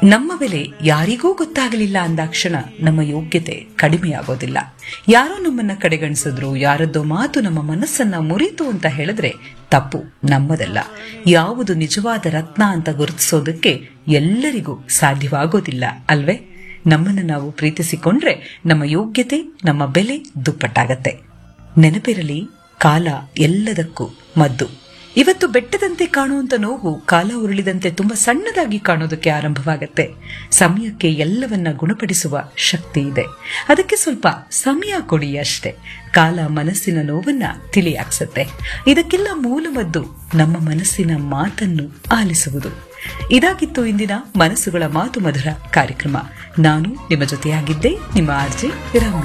ನಮ್ಮ ಬೆಲೆ ಯಾರಿಗೂ ಗೊತ್ತಾಗಲಿಲ್ಲ ಅಂದಾಕ್ಷಣ ನಮ್ಮ ಯೋಗ್ಯತೆ ಕಡಿಮೆಯಾಗೋದಿಲ್ಲ ಯಾರೋ ನಮ್ಮನ್ನ ಕಡೆಗಣಿಸಿದ್ರು ಯಾರದ್ದೋ ಮಾತು ನಮ್ಮ ಮನಸ್ಸನ್ನ ಮುರಿತು ಅಂತ ಹೇಳಿದ್ರೆ ತಪ್ಪು ನಮ್ಮದಲ್ಲ ಯಾವುದು ನಿಜವಾದ ರತ್ನ ಅಂತ ಗುರುತಿಸೋದಕ್ಕೆ ಎಲ್ಲರಿಗೂ ಸಾಧ್ಯವಾಗೋದಿಲ್ಲ ಅಲ್ವೇ ನಮ್ಮನ್ನು ನಾವು ಪ್ರೀತಿಸಿಕೊಂಡ್ರೆ ನಮ್ಮ ಯೋಗ್ಯತೆ ನಮ್ಮ ಬೆಲೆ ದುಪ್ಪಟ್ಟಾಗತ್ತೆ ನೆನಪಿರಲಿ ಕಾಲ ಎಲ್ಲದಕ್ಕೂ ಮದ್ದು ಇವತ್ತು ಬೆಟ್ಟದಂತೆ ಕಾಣುವಂತ ನೋವು ಕಾಲ ಉರುಳಿದಂತೆ ತುಂಬಾ ಸಣ್ಣದಾಗಿ ಕಾಣೋದಕ್ಕೆ ಆರಂಭವಾಗತ್ತೆ ಸಮಯಕ್ಕೆ ಎಲ್ಲವನ್ನ ಗುಣಪಡಿಸುವ ಶಕ್ತಿ ಇದೆ ಅದಕ್ಕೆ ಸ್ವಲ್ಪ ಸಮಯ ಕೊಡಿ ಅಷ್ಟೇ ಕಾಲ ಮನಸ್ಸಿನ ನೋವನ್ನ ತಿಳಿಯಾಕ್ಸತ್ತೆ ಇದಕ್ಕೆಲ್ಲ ಮೂಲಮದ್ದು ನಮ್ಮ ಮನಸ್ಸಿನ ಮಾತನ್ನು ಆಲಿಸುವುದು ಇದಾಗಿತ್ತು ಇಂದಿನ ಮನಸ್ಸುಗಳ ಮಾತು ಮಧುರ ಕಾರ್ಯಕ್ರಮ ನಾನು ನಿಮ್ಮ ಜೊತೆಯಾಗಿದ್ದೆ ನಿಮ್ಮ ಆರ್ಜೆ ರಮ್ಯ